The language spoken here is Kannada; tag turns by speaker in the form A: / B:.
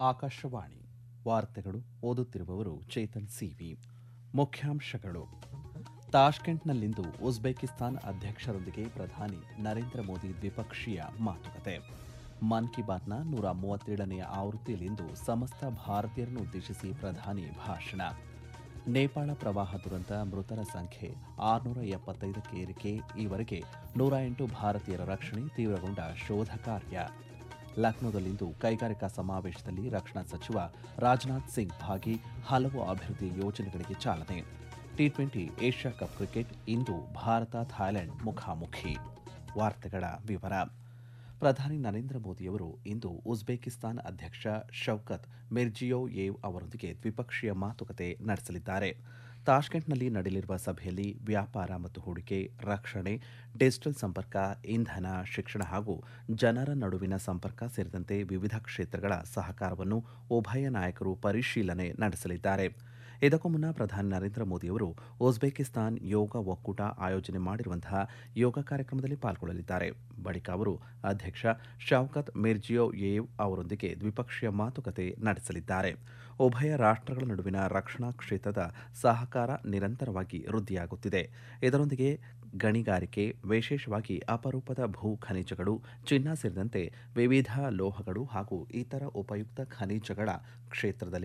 A: ಆಕಾಶವಾಣಿ ವಾರ್ತೆಗಳು ಓದುತ್ತಿರುವವರು ಚೇತನ್ ಸಿವಿ ಮುಖ್ಯಾಂಶಗಳು ತಾಷ್ಕೆಂಟ್ನಲ್ಲಿಂದು ಉಜ್ಬೇಕಿಸ್ತಾನ್ ಅಧ್ಯಕ್ಷರೊಂದಿಗೆ ಪ್ರಧಾನಿ ನರೇಂದ್ರ ಮೋದಿ ದ್ವಿಪಕ್ಷೀಯ ಮಾತುಕತೆ ಮನ್ ಕಿ ಬಾತ್ನ ನೂರ ಮೂವತ್ತೇಳನೆಯ ಆವೃತ್ತಿಯಲ್ಲಿಂದು ಸಮಸ್ತ ಭಾರತೀಯರನ್ನು ಉದ್ದೇಶಿಸಿ ಪ್ರಧಾನಿ ಭಾಷಣ ನೇಪಾಳ ಪ್ರವಾಹ ದುರಂತ ಮೃತರ ಸಂಖ್ಯೆ ಆರುನೂರ ಎಪ್ಪತ್ತೈದಕ್ಕೆ ಏರಿಕೆ ಈವರೆಗೆ ನೂರ ಎಂಟು ಭಾರತೀಯರ ರಕ್ಷಣೆ ತೀವ್ರಗೊಂಡ ಶೋಧ ಕಾರ್ಯ ಲಕ್ನೋದಲ್ಲಿಂದು ಕೈಗಾರಿಕಾ ಸಮಾವೇಶದಲ್ಲಿ ರಕ್ಷಣಾ ಸಚಿವ ರಾಜನಾಥ್ ಸಿಂಗ್ ಭಾಗಿ ಹಲವು ಅಭಿವೃದ್ಧಿ ಯೋಜನೆಗಳಿಗೆ ಚಾಲನೆ T twenty Asia cup cricket ಇಂದು ಭಾರತ ಥಾಯ್ಲೆಂಡ್ ಮುಖಾಮುಖಿ ವಾರ್ತೆಗಳ ವಿವರ ಪ್ರಧಾನಿ ನರೇಂದ್ರ ಮೋದಿಯವರು ಇಂದು ಉಜ್ಬೇಕಿಸ್ತಾನ್ ಅಧ್ಯಕ್ಷ ಶೌಕತ್ ಮಿರ್ಜಿಯೋಯೇವ್ ಅವರೊಂದಿಗೆ ದ್ವಿಪಕ್ಷೀಯ ಮಾತುಕತೆ ನಡೆಸಲಿದ್ದಾರೆ ತಾಷ್ಕೆಂಟ್ನಲ್ಲಿ ನಡೆಯಲಿರುವ ಸಭೆಯಲ್ಲಿ ವ್ಯಾಪಾರ ಮತ್ತು ಹೂಡಿಕೆ ರಕ್ಷಣೆ ಡಿಜಿಟಲ್ ಸಂಪರ್ಕ ಇಂಧನ ಶಿಕ್ಷಣ ಹಾಗೂ ಜನರ ನಡುವಿನ ಸಂಪರ್ಕ ಸೇರಿದಂತೆ ವಿವಿಧ ಕ್ಷೇತ್ರಗಳ ಸಹಕಾರವನ್ನು ಉಭಯ ನಾಯಕರು ಪರಿಶೀಲನೆ ನಡೆಸಲಿದ್ದಾರೆ ಇದಕ್ಕೂ ಮುನ್ನ ಪ್ರಧಾನಿ ನರೇಂದ್ರ ಮೋದಿಯವರು ಉಜ್ಬೇಕಿಸ್ತಾನ್ ಯೋಗ ಒಕ್ಕೂಟ ಆಯೋಜನೆ ಮಾಡಿರುವಂತಹ ಯೋಗ ಕಾರ್ಯಕ್ರಮದಲ್ಲಿ ಪಾಲ್ಗೊಳ್ಳಲಿದ್ದಾರೆ ಬಳಿಕ ಅವರು ಅಧ್ಯಕ್ಷ ಶೌಕತ್ ಮಿರ್ಜಿಯೋಯೇವ್ ಅವರೊಂದಿಗೆ ದ್ವಿಪಕ್ಷೀಯ ಮಾತುಕತೆ ನಡೆಸಲಿದ್ದಾರೆ ಉಭಯ ರಾಷ್ಟ್ರಗಳ ನಡುವಿನ ರಕ್ಷಣಾ ಕ್ಷೇತ್ರದ ಸಹಕಾರ ನಿರಂತರವಾಗಿ ವೃದ್ಧಿಯಾಗುತ್ತಿದೆ ಇದರೊಂದಿಗೆ ಗಣಿಗಾರಿಕೆ ವಿಶೇಷವಾಗಿ ಅಪರೂಪದ ಭೂ ಖನಿಜಗಳು ಚಿನ್ನ ಸೇರಿದಂತೆ ವಿವಿಧ ಲೋಹಗಳು ಹಾಗೂ ಇತರ ಉಪಯುಕ್ತ ಖನಿಜಗಳ ಕ್ಷೇತ್ರದಲ್ಲಿ